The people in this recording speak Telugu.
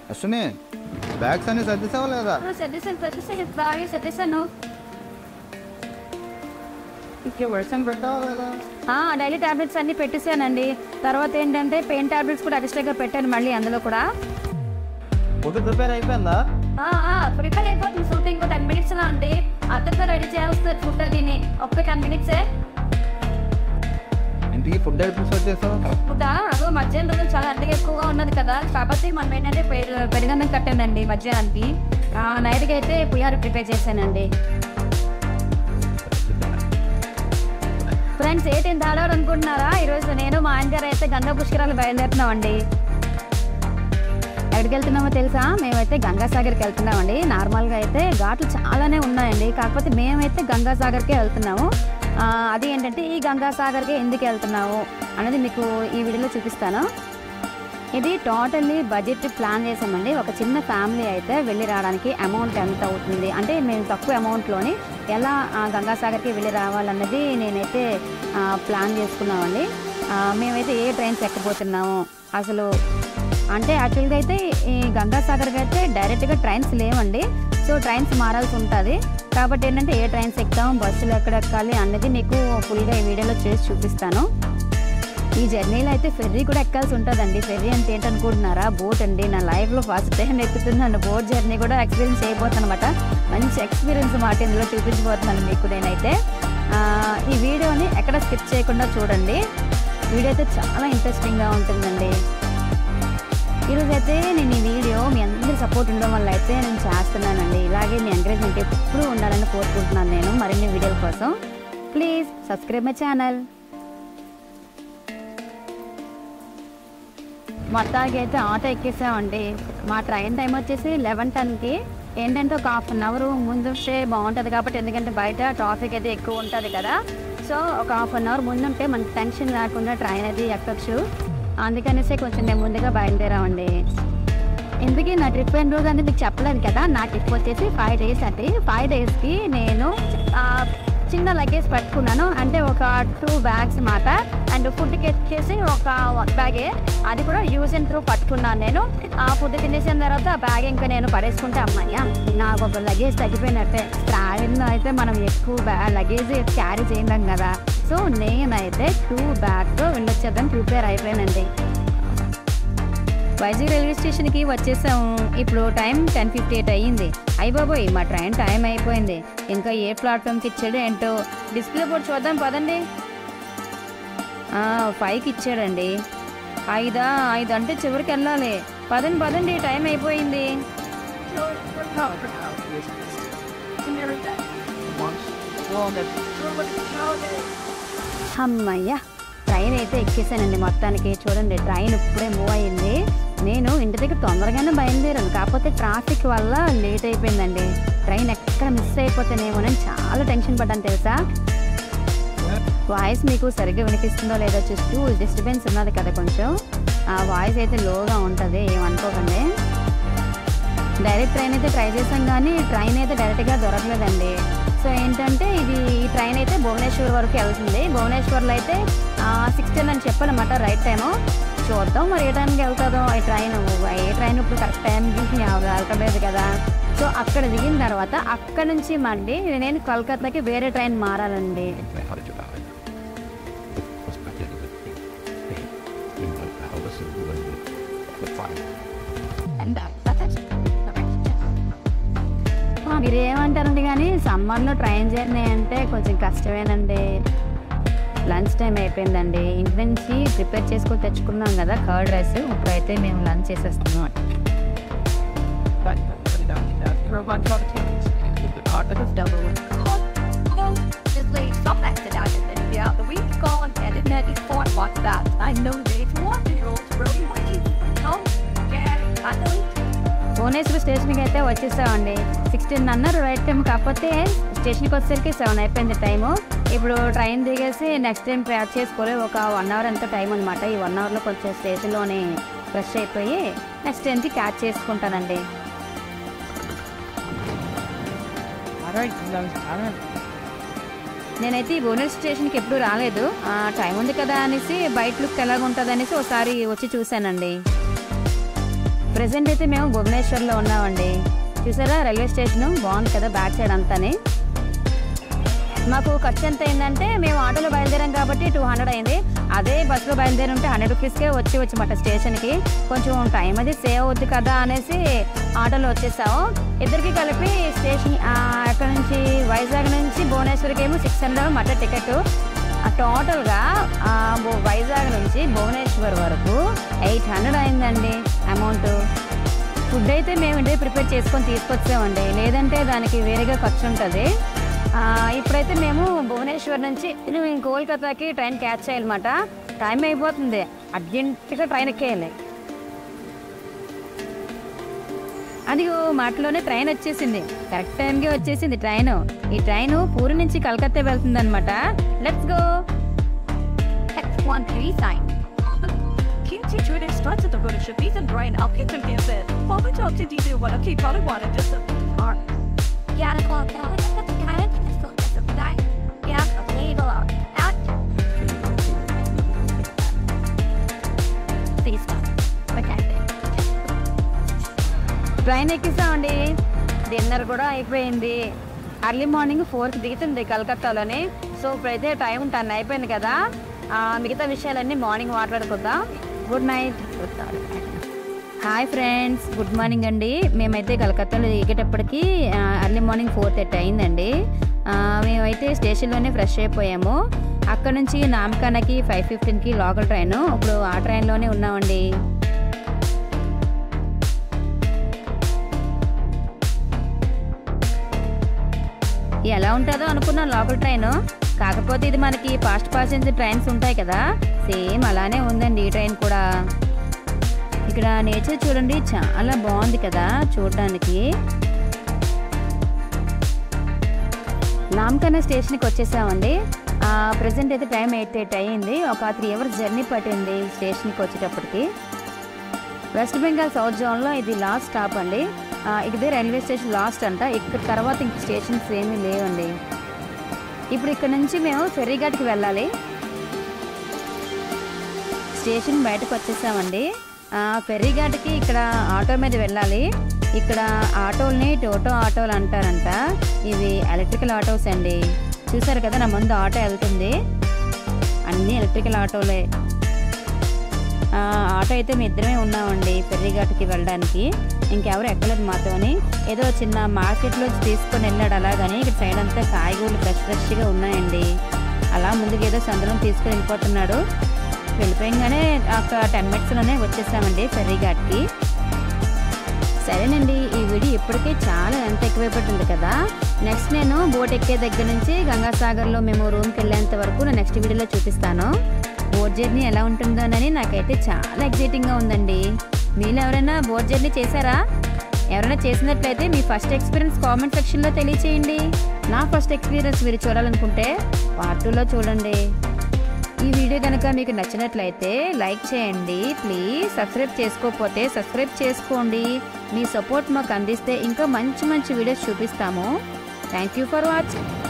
అశ్విని బ్యాగ్స్ అన్ని సర్దిసావా లేదా సర్దేశాను సర్దేశాను బాగా సర్దేశాను వర్షం పెట్టావా లేదా డైలీ టాబ్లెట్స్ అన్ని పెట్టేశానండి తర్వాత ఏంటంటే పెయిన్ టాబ్లెట్స్ కూడా అడిస్టర్గా పెట్టాను మళ్ళీ అందులో కూడా ఫుడ్ ప్రిపేర్ అయిపోయిందా ప్రిపేర్ అయిపోతుంది ఫుడ్ ఇంకో టెన్ మినిట్స్ లా ఉంది అత్తతో రెడీ చేస్తారు ఫుడ్ అదిని ఒక్క టెన్ మినిట్సే ఇంటికి ఫుడ్ ఎప్పుడు వచ్చేసావు ఫుడ్ అదో మధ్యాహ్నం రోజు చాలా అంతగా ఎక్కువగా ఉన్నది కదా కాబట్టి మనం ఏంటంటే పెరు- పెరుగన్నం కట్టానండి మధ్యాహ్నానికి నైట్కి అయితే పులిహార ప్రిపేర్ చేశానండి ఫ్రెండ్స్ ఏంటి ఇంత ఆడవారు అనుకుంటున్నారా ఈరోజు నేను మా ఆయన గారు అయితే గంగా పుష్కరాలు బయలుదేరుతున్నామండి ఎక్కడికి వెళ్తున్నామో తెలుసా మేమైతే గంగాసాగర్కి వెళ్తున్నామండి నార్మల్గా అయితే ఘాట్లు చాలానే ఉన్నాయండి కాకపోతే మేమైతే గంగాసాగర్కే వెళ్తున్నాము ఆ, అది ఏంటంటే ఈ గంగాసాగర్కి ఎందుకు వెళ్తున్నాము అనేది మీకు ఈ వీడియోలో చూపిస్తాను ఇది టోటల్లీ బడ్జెట్ ప్లాన్ చేసామండి ఒక చిన్న ఫ్యామిలీ అయితే వెళ్ళి రావడానికి అమౌంట్ ఎంత అవుతుంది అంటే మేము తక్కువ అమౌంట్లోని ఎలా ఆ, గంగాసాగర్కి వెళ్ళి రావాలన్నది నేనైతే ఆ, ప్లాన్ చేసుకున్నామండి ఆ, మేమైతే ఏ ట్రైన్స్ ఎక్కబోతున్నాము అసలు అంటే యాక్చువల్గా అయితే ఈ గంగాసాగర్కి అయితే డైరెక్ట్గా ట్రైన్స్ లేవండి సో ట్రైన్స్ మారాల్సి ఉంటుంది కాబట్టి ఏంటంటే ఏ ట్రైన్స్ ఎక్కుతాం బస్సులు ఎక్కడ ఎక్కాలి అన్నది మీకు ఫుల్గా ఈ వీడియోలో చేసి చూపిస్తాను ఈ జర్నీలో అయితే ఫెర్రీ కూడా ఎక్కాల్సి ఉంటుందండి ఫెర్రీ అంటే ఏంటనుకుంటున్నారా బోట్ అండి నా లైఫ్లో ఫస్ట్ టైం ఎక్కుతున్నాను బోట్ జర్నీ కూడా ఎక్స్పీరియన్స్ చేయబోతున్నాను అనమాట మంచి ఎక్స్పీరియన్స్ మాట ఇందులో చూపించబోతున్నాను మీకు నేనైతే ఆ, ఈ వీడియోని ఎక్కడ స్కిప్ చేయకుండా చూడండి వీడియో అయితే చాలా ఇంట్రెస్టింగ్గా ఉంటుందండి ఈరోజు అయితే నేను ఈ వీడియో మీ అందరి సపోర్ట్ ఉండడం వల్ల అయితే నేను చేస్తున్నానండి ఇలాగే మీ ఎంకరేజ్మెంట్ ఎప్పుడూ ఉండాలని కోరుకుంటున్నాను నేను మరిన్ని వీడియోల కోసం ప్లీజ్ సబ్స్క్రైబ్ మై ఛానల్ మొత్తానికి అయితే ఆటో ఎక్కేసామండి మా ట్రైన్ టైం వచ్చేసి లెవెన్ టెన్కి ఏంటంటే ఒక హాఫ్ అన్ అవర్ ముందు వస్తే బాగుంటుంది కాబట్టి ఎందుకంటే బయట ట్రాఫిక్ అయితే ఎక్కువ ఉంటుంది కదా సో ఒక హాఫ్ అన్ అవర్ ముందు ఉంటే మనకి టెన్షన్ లేకుండా ట్రైన్ అది ఎక్కచ్చు అందుకనేసి కొంచెం మేము ముందుగా బయలుదేరామండి ఎందుకు నా ట్రిప్ ఎన్ని రోజు అనేది మీకు చెప్పలేదు కదా నా ట్రిప్ వచ్చేసి ఫైవ్ డేస్ అండి ఫైవ్ డేస్కి నేను ఆ, చిన్న లగేజ్ పట్టుకున్నాను అంటే ఒక టూ బ్యాగ్స్ మాట అండ్ ఫుడ్కి వచ్చేసి ఒక వన్ బ్యాగే అది కూడా యూజ్ అండ్ త్రూ పట్టుకున్నాను నేను ఆ ఫుడ్ తినేసిన తర్వాత ఆ బ్యాగ్ ఇంకా నేను పడేసుకుంటే అమ్మాయ్యా నాకు ఒక లగేజ్ తగ్గిపోయినట్టే ట్రావెల్లో అయితే మనం ఎక్కువ బ్యా లగేజ్ క్యారీ చేయలేం కదా సో నేనైతే టూ బ్యాగ్తో వెళ్ళొచ్చేద్దాం ప్రిపేర్ అయిపోయానండి వైజాగ్ రైల్వే స్టేషన్కి వచ్చేసాము ఇప్పుడు టైం టెన్ ఫిఫ్టీ ఎయిట్ అయ్యింది అయ్యి బాబోయ్ మా ట్రైన్ టైం అయిపోయింది ఇంకా ఏ ప్లాట్ఫామ్కి ఇచ్చాడో ఏంటో డిస్ప్లే బోర్డు చూద్దాం పదండి ఆ, ఫైవ్కి ఇచ్చాడండి ఐదా ఐదు అంటే చివరికి వెళ్ళాలి పదండి పదండి టైం అయిపోయింది అమ్మయ్యా ట్రైన్ అయితే ఎక్కేసానండి మొత్తానికి చూడండి ట్రైన్ ఇప్పుడే మూవ్ అయ్యింది నేను ఇంటి దగ్గర తొందరగానే బయలుదేరాను కాకపోతే ట్రాఫిక్ వల్ల లేట్ అయిపోయిందండి ట్రైన్ ఎక్కడ మిస్ అయిపోతేనేమోనని చాలా టెన్షన్ పడ్డాను తెలుసా వాయిస్ మీకు సరిగ్గా వినిపిస్తుందో లేదో చూస్తూ డిస్టర్బెన్స్ ఉన్నది కదా కొంచెం ఆ వాయిస్ అయితే లోగా ఉంటుంది ఏమనుకోకండి డైరెక్ట్ ట్రైన్ అయితే ట్రై చేసాం కానీ ట్రైన్ అయితే డైరెక్ట్గా దొరకలేదండి సో ఏంటంటే ఇది ఈ ట్రైన్ అయితే భువనేశ్వర్ వరకు వెళ్తుంది భువనేశ్వర్లో అయితే సిక్స్టీన్ అని చెప్పానమాట రైట్ టైము చూద్దాం మరి ఏ టైంకి వెళ్తుందో ఈ ట్రైన్ ఏ ట్రైన్ ఇప్పుడు కరెక్ట్ టైంకి వెళ్ళటలేదు కదా సో అక్కడ దిగిన తర్వాత అక్కడ నుంచి మళ్ళీ నేను కలకత్తాకి వేరే ట్రైన్ మారాలండి How did you know? What's back in the thing? You know how this is doing the fire. మీరు ఏమంటారండి కానీ సమ్మర్లో ట్రైన్ జర్నీ అంటే కొంచెం కష్టమేనండి లంచ్ టైం అయిపోయిందండి ఇంటి నుంచి ప్రిపేర్ చేసుకొని తెచ్చుకున్నాం కదా కర్డ్ రైస్ ఇప్పుడైతే మేము లంచ్ చేసేస్తున్నాం భువనేశ్వర్ స్టేషన్కి అయితే వచ్చేసామండి సిక్స్టీన్ అన్నారు రైట్ టైం కాకపోతే స్టేషన్కి వచ్చేసరికి సెవెన్ అయిపోయింది టైము ఇప్పుడు ట్రైన్ దిగేసి నెక్స్ట్ టైం ప్యాక్ చేసుకోలే ఒక వన్ అవర్ ఎంత టైం అనమాట ఈ వన్ అవర్లో కొంచెం స్టేషన్లోనే ఫ్రెష్ అయిపోయి నెక్స్ట్ టైంకి క్యాచ్ చేసుకుంటానండి నేనైతే ఈ భువనేశ్వర్ స్టేషన్కి ఎప్పుడు రాలేదు ఆ, టైం ఉంది కదా అనేసి బయట లుక్ ఎలాగ ఉంటుంది అనేసి ఒకసారి వచ్చి చూశానండి ప్రజెంట్ అయితే మేము భువనేశ్వర్లో ఉన్నామండి చూసారా రైల్వే స్టేషన్ బాగుంది కదా బ్యాక్ సైడ్ అంతాని మాకు ఖర్చు ఎంత అయిందంటే మేము ఆటోలో బయలుదేరాం కాబట్టి టూ హండ్రెడ్ అయింది అదే బస్సులో బయలుదేరి ఉంటే హండ్రెడ్ రూపీస్కే వచ్చి వచ్చి స్టేషన్కి కొంచెం టైం అది సేవ్ అవుద్ది కదా అనేసి ఆటోలో వచ్చేసాము ఇద్దరికి కలిపి స్టేషన్ ఆ, అక్కడ నుంచి వైజాగ్ నుంచి భువనేశ్వర్కి ఏమో సిక్స్ హండ్రెడ్ మట టికెట్ టోటల్గా ఆ, భు- వైజాగ్ నుంచి భువనేశ్వర్ వరకు ఎయిట్ హండ్రెడ్ అయిందండి అమౌంట్ ఫుడ్ అయితే మేము ఇంటికి ప్రిపేర్ చేసుకొని తీసుకొచ్చామండి లేదంటే దానికి వేరేగా ఖర్చు ఉంటుంది ఆ, ఇప్పుడైతే మేము భువనేశ్వర్ నుంచి మేము కోల్కతాకి ట్రైన్ క్యాచ్ చేయాలన్నమాట టైం అయిపోతుంది అర్జెంటుగా ట్రైన్ ఎక్కేయాలి అది మాటలోనే ట్రైన్ వచ్చేసింది కరెక్ట్ టైంకి వచ్చేసింది ట్రైన్ ఈ ట్రైన్ పూరి నుంచి కలకత్తా వెళ్తుంది అనమాట let's go One three sign. Kimchi Twitter starts at the road of Shabis and Brian Alkins and Campbell. Forward talk to DJ one of Keep Follow One and just Art. Yeah, the call. Yeah, label out. Please stop. Okay. Train ఎక్కిస్తామండి డిన్నర్ కూడా అయిపోయింది అర్లీ మార్నింగ్ ఫోర్కి దిగుతుంది కలకత్తాలోని సో ఇప్పుడైతే టైం టెన్ అయిపోయింది కదా ఆ, మిగతా విషయాలన్నీ మార్నింగ్ మాట్లాడుకుందాం good night hi friends good morning అండి మేమైతే కలకత్తాలో దిగేటప్పటికి అర్లీ మార్నింగ్ ఫోర్ థర్టీ అయిందండి ఆ, మేమైతే స్టేషన్లోనే ఫ్రెష్ అయిపోయాము అక్కడ నుంచి నామకానకి ఫైవ్ ఫిఫ్టీన్కి లోకల్ ట్రైన్ ఇప్పుడు ఆ ట్రైన్లోనే ఉన్నామండి ఎలా ఉంటుందో అనుకున్న లోకల్ ట్రైన్ కాకపోతే ఇది మనకి ఫాస్ట్ ప్యాసింజర్ ట్రైన్స్ ఉంటాయి కదా సేమ్ అలానే ఉందండి ఈ ట్రైన్ కూడా ఇక్కడ నేచర్ చూడండి చాలా బాగుంది కదా చూడడానికి నామకన్న స్టేషన్కి వచ్చేసామండి ప్రజెంట్ అయితే టైం ఎయిట్ ఎయిట్ అయ్యింది ఒక త్రీ అవర్స్ జర్నీ పట్టింది స్టేషన్కి వచ్చేటప్పటికి వెస్ట్ బెంగాల్ సౌత్ జోన్లో ఇది లాస్ట్ స్టాప్ అండి ఆ, ఇదే రైల్వే స్టేషన్ లాస్ట్ అంట ఇక్కడ తర్వాత ఇంక స్టేషన్స్ ఏమీ లేవండి ఇప్పుడు ఇక్కడ నుంచి మేము ఫెర్రీఘాట్కి వెళ్ళాలి స్టేషన్ బయటకు వచ్చేసామండి ఆ, ఫెర్రీఘాట్కి ఇక్కడ ఆటో మీద వెళ్ళాలి ఇక్కడ ఆటోల్ని టోటో ఆటోలు అంటారంట ఇవి ఎలక్ట్రికల్ ఆటోస్ అండి చూసారు కదా నా ముందు ఆటో వెళ్తుంది అన్నీ ఎలక్ట్రికల్ ఆటోలే ఆ, ఆటో అయితే మేము ఇద్దరమే ఉన్నామండి ఫెర్రీఘాట్కి వెళ్ళడానికి ఇంకెవరు ఎక్కలేదు మాతోని ఏదో చిన్న మార్కెట్లో తీసుకొని వెళ్ళాడు అలాగని ఇక్కడ సైడ్ అంతా కాయగూరలు ఫ్రెష్ ఫ్రెష్గా ఉన్నాయండి అలా ముందుకు ఏదో సందులో తీసుకొని వెళ్ళిపోతున్నాడు వెళ్ళిపోయంగానే ఒక టెన్ మినిట్స్లోనే వచ్చేసామండి ఫెర్రీఘాట్కి సరేనండి ఈ వీడియో ఇప్పటికే చాలా ఎంత ఎక్కువైపోతుంది కదా నెక్స్ట్ నేను బోట్ ఎక్కే దగ్గర నుంచి గంగాసాగర్లో మేము రూమ్కి వెళ్ళేంత వరకు నేను నెక్స్ట్ వీడియోలో చూపిస్తాను బోట్ జర్నీ ఎలా ఉంటుందోనని నాకైతే చాలా ఎక్సైటింగ్గా ఉందండి మీరు ఎవరైనా బోట్ జర్నీ చేశారా ఎవరైనా చేసినట్లయితే మీ ఫస్ట్ ఎక్స్పీరియన్స్ కామెంట్ సెక్షన్లో తెలియచేయండి నా ఫస్ట్ ఎక్స్పీరియన్స్ మీరు చూడాలనుకుంటే పార్ట్ టూలో చూడండి ఈ వీడియో కనుక మీకు నచ్చినట్లయితే లైక్ చేయండి ప్లీజ్ సబ్స్క్రైబ్ చేసుకోకపోతే సబ్స్క్రైబ్ చేసుకోండి మీ సపోర్ట్ మాకు అందిస్తే ఇంకా మంచి మంచి వీడియోస్ చూపిస్తాము థ్యాంక్ యూ ఫర్ వాచింగ్